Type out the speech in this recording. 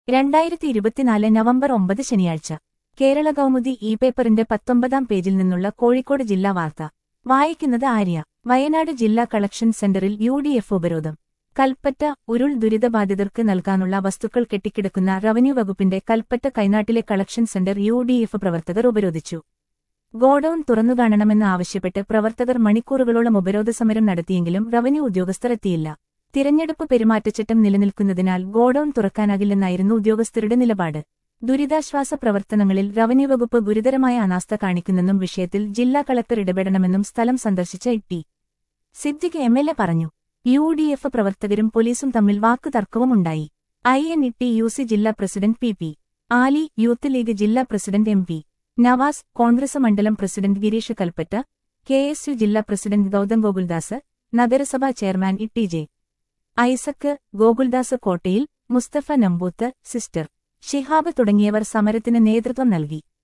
രണ്ടായിരത്തി ഇരുപത്തിനാല് നവംബർ ഒമ്പത് ശനിയാഴ്ച കേരള കൗമുദി ഇ പേപ്പറിന്റെ പത്തൊമ്പതാം പേജിൽ നിന്നുള്ള കോഴിക്കോട് ജില്ലാ വാർത്ത വായിക്കുന്നത് ആര്യ വയനാട് ജില്ലാ കളക്ഷൻ സെന്ററിൽ യു ഡി എഫ് ഉപരോധം കൽപ്പറ്റ ഉരുൾ ദുരിതബാധിതർക്ക് നൽകാനുള്ള വസ്തുക്കൾ കെട്ടിക്കിടക്കുന്ന റവന്യൂ വകുപ്പിന്റെ കൽപ്പറ്റ കൈനാട്ടിലെ collection centre U D F പ്രവർത്തകർ ഉപരോധിച്ചു ഗോഡൌൺ തുറന്നുകാണണമെന്ന് ആവശ്യപ്പെട്ട് പ്രവർത്തകർ മണിക്കൂറുകളോളം ഉപരോധ സമരം നടത്തിയെങ്കിലും റവന്യൂ ഉദ്യോഗസ്ഥർ എത്തിയില്ല തിരഞ്ഞെടുപ്പ് പെരുമാറ്റച്ചട്ടം നിലനിൽക്കുന്നതിനാൽ ഗോഡൌൺ തുറക്കാനാകില്ലെന്നായിരുന്നു ഉദ്യോഗസ്ഥരുടെ നിലപാട് ദുരിതാശ്വാസ പ്രവർത്തനങ്ങളിൽ റവന്യൂ വകുപ്പ് ഗുരുതരമായ അനാസ്ഥ കാണിക്കുന്നെന്നും വിഷയത്തിൽ ജില്ലാ കളക്ടർ ഇടപെടണമെന്നും സ്ഥലം സന്ദർശിച്ച T Siddique M L A പറഞ്ഞു യു ഡി എഫ് പ്രവർത്തകരും പോലീസും തമ്മിൽ വാക്കുതർക്കവുമുണ്ടായി I N E T U C ജില്ലാ president P P Ali youth league ജില്ലാ president M P Navas Congress മണ്ഡലം president Gireesh Kalpetta K S U ജില്ലാ പ്രസിഡന്റ് ഗൗതം ഗോകുൽദാസ് നഗരസഭാ chairman E T J Isaac Gokuldas കോട്ടയിൽ മുസ്തഫ നമ്പൂത്ത് സിസ്റ്റർ ഷിഹാബ് തുടങ്ങിയവർ സമരത്തിന് നേതൃത്വം നൽകി